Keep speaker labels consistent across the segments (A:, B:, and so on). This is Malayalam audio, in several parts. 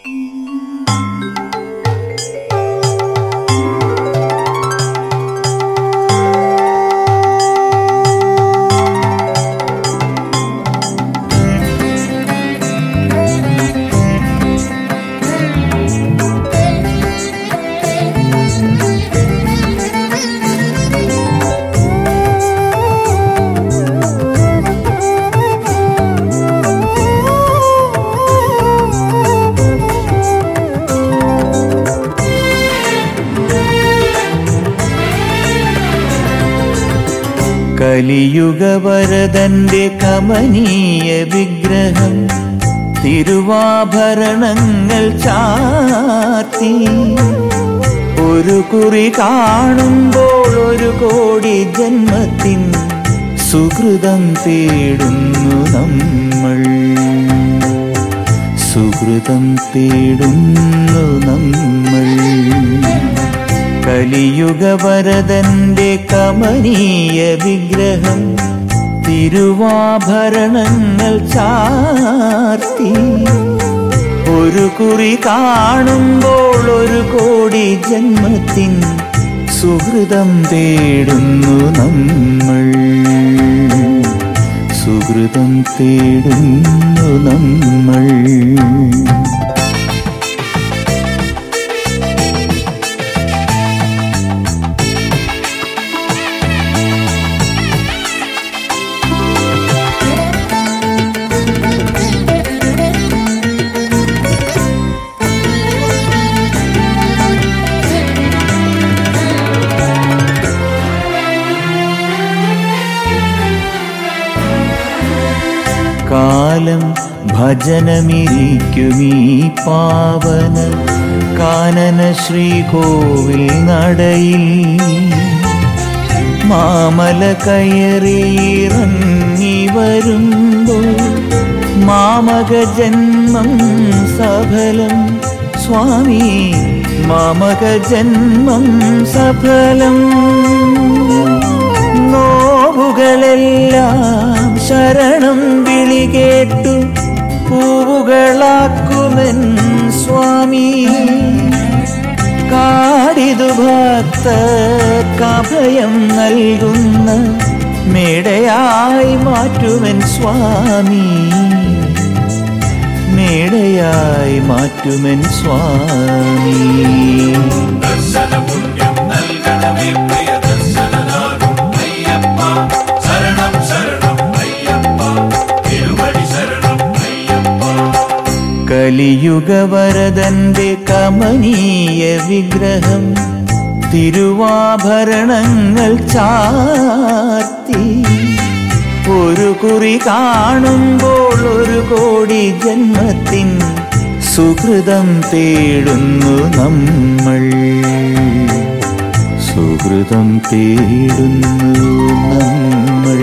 A: കലിയുഗവരതന്റെ കമനീയ വിഗ്രഹം തിരുവാഭരണങ്ങൾ ചാർത്തി ഒരു കുറി കാണുമ്പോൾ ഒരു കോടി ജന്മത്തിൻ സുഹൃതം തേടുന്നു നമ്മൾ സുഹൃതം തേടുന്നു നമ്മൾ കലിയുഗവരതന്റെ കമനീയ വിഗ്രഹം തിരുവാഭരണങ്ങൾ ചാർത്തി ഒരു കുറി കാണുമ്പോൾ ഒരു കോടി ജന്മത്തിൻ സുഹൃതം തേടുന്നു നമ്മൾ സുഹൃതം തേടുന്നു നമ്മൾ കാലം ഭജനമിരിക്കുമീ പാവന കാനന ശ്രീകോവിൽ നടയിൽ മാമല കയറിയിറങ്ങി വരുമ്പോൾ മാമക ജന്മം സഫലം സ്വാമി മാമക ജന്മം സഫലം നോവുകളെല്ലാം ശരണം വിളി കേട്ടു പൂവുകളാക്കുമെൻ സ്വാമി കാടിതു ഭക്തർക്കഭയം നൽകുന്ന മേടയായി മാറ്റുമെൻ സ്വാമി മേടയായി മാറ്റുമെൻ സ്വാമി
B: ദർശനപുണ്യം നൽകണമേ പ്രിയ ദർശനനാകും അയ്യപ്പ ശരണം ശരണം അയ്യപ്പ തിരുവടി ശരണം അയ്യപ്പ
A: കലിയുഗവരതന്റെ കമനീയ വിഗ്രഹം തിരുവാഭരണങ്ങൾ ചാർത്തി ഒരു കുറി കാണുമ്പോൾ ഒരു കോടി ജന്മത്തിൻ സുഹൃതം തേടുന്നു നമ്മൾ സുഹൃതം തേടുന്നു നമ്മൾ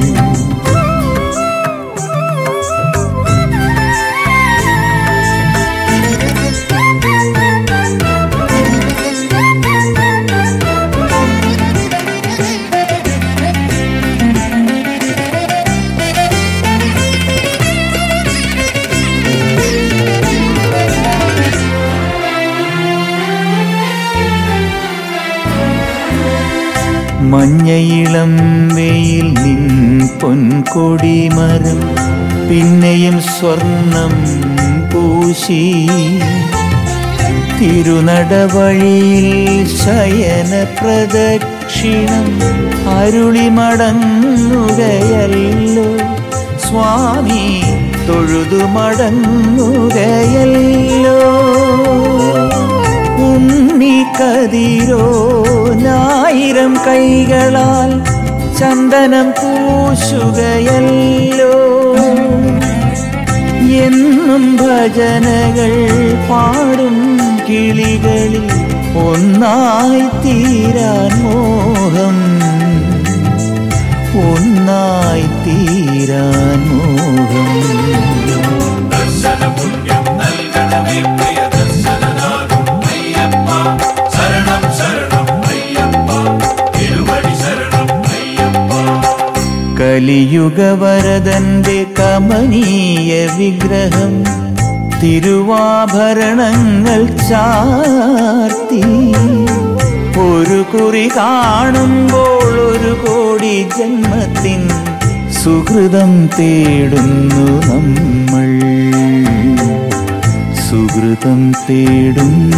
A: മഞ്ഞയിളം വെയിൽ നിൻ പൊൻകൊടിമരം പിന്നെയും സ്വർണം പൂശി തിരുനടവഴിയിൽ ശയന പ്രദക്ഷിണം അരുളി മടങ്ങുകയല്ലോ സ്വാമി തൊഴുതു മടങ്ങുകയല്ലോ ഉണ്ണി കതിരോ നായിരം കൈകളാൽ ചന്ദനം പൂശുകയല്ലോ എന്നും ഭജനകൾ പാടും കിളികളിൽ ഒന്നായി തീരാൻ മോഹം ഒന്നായി തീരാൻ മോഹം
B: ദർശനപുണ്യം നൽകണമേ പ്രിയ ദർശനനാകും അയ്യപ്പ ശരണം ശരണം അയ്യപ്പ തിരുവടി ശരണം അയ്യപ്പ
A: കലിയുഗവരതന്റെ കമനീയ വിഗ്രഹം തിരുവാഭരണങ്ങൾ ചാർത്തി ഒരു കുറി കാണുമ്പോൾ ഒരു കോടി ജന്മത്തിൻ സുഹൃതം തേടുന്നു നമ്മൾ സുഹൃതം തേടുന്നു